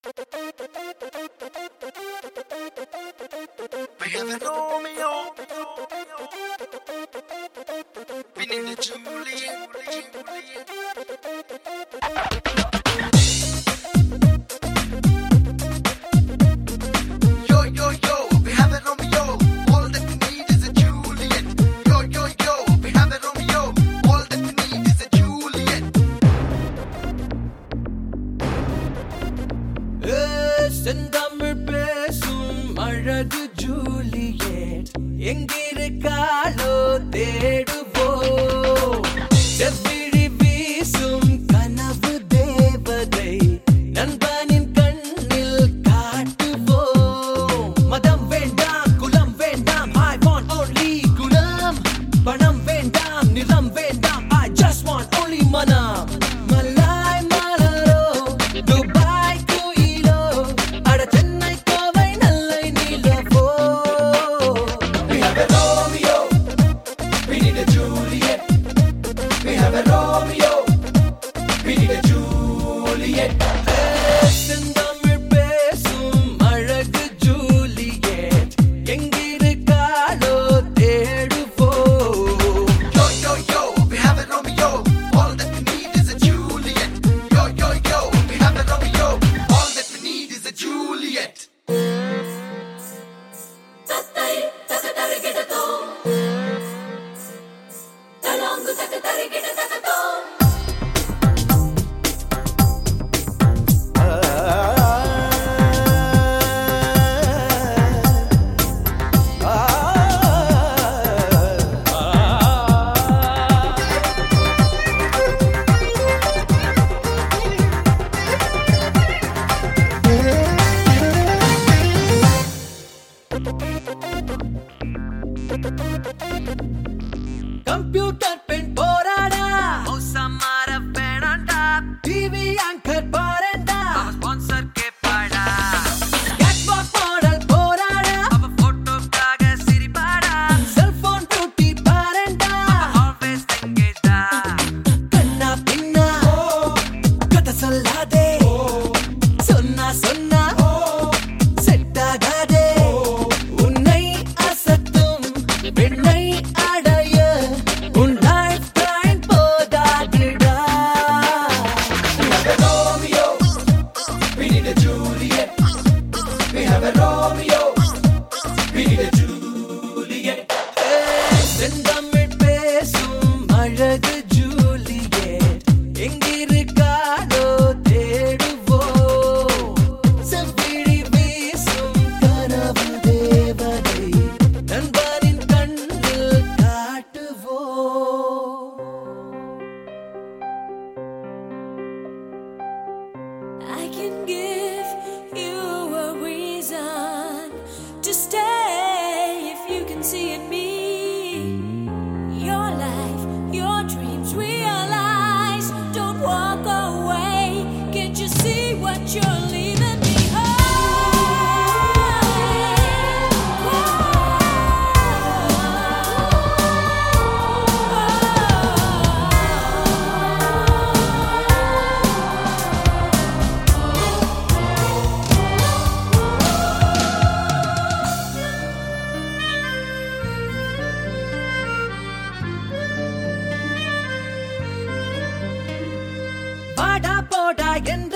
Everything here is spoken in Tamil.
We have a Romeo. We need a Juliet. Yo, yo, yo, we have a Romeo. All that we need is a Juliet. Yo, yo, yo, we have a Romeo. All that we need is a Juliet. ஏ, செந்தமிழ் பேசும் அழகு ஜூலியட் எங்கிருக்காளோ தேடுவோம் செவ்விழி வீசும் கனவு தேவதை நண்பனின் கண்ணில் காட்டுவோம் மதம் வேண்டாம் குலம் வேண்டாம் I want only குலம் பணம் வேண்டாம் நிலம் வேண்டாம் I just want only மனம் மலாய் மலரோ துபாய் கோயிலோ அட சென்னை கோவை நல்லை நிலவோ We have a Romeo We need a Juliet We have a Romeo We need a Juliet செந்தமிழ் பேசும் அழகு ஜூலியட் எங்கிருக்காளோ தேடுவோம் Yo, yo, yo, we have a Romeo. All that we need is a Juliet. Yo, yo, yo, we have a Romeo. All that we need is a Juliet. Computer பெண் போராடா மோசமார வேணாண்டா டிவி ஆங்கர் பாரண்டா அவ ஸ்பான்சர் கேப்பாடா கேட்வாக் மாடல் போராடா அவ போட்டோக்காக சிரிப்பாடா செல்போன் டூட்டி பாரண்டா அவ ஆல்வேஸ் எங்கேஜ்டா கண்ணா பின்னா கதை சொல்லாதே சொன்னா சொன்னா செட் ஆகாதே உன்னை அசத்தும் பெண்ணை அடைய உன் லைஃப் டைம் போதாதுடா We have a Romeo, we need a Juliet. We have a Romeo, we need a Juliet. செந்தமிழ் பேசும் அழகு ஜூலியட் எங்கிருக்காளோ தேடுவோம் செவ்விழி வீசும் கனவு தேவதை நண்பனின் கண்ணில் காட்டுவோம் I can give you a reason to stay if you can see in me your life, your dreams realize. Don't walk away. Can't you see what you're leaving behind? வாடா போடா என்ற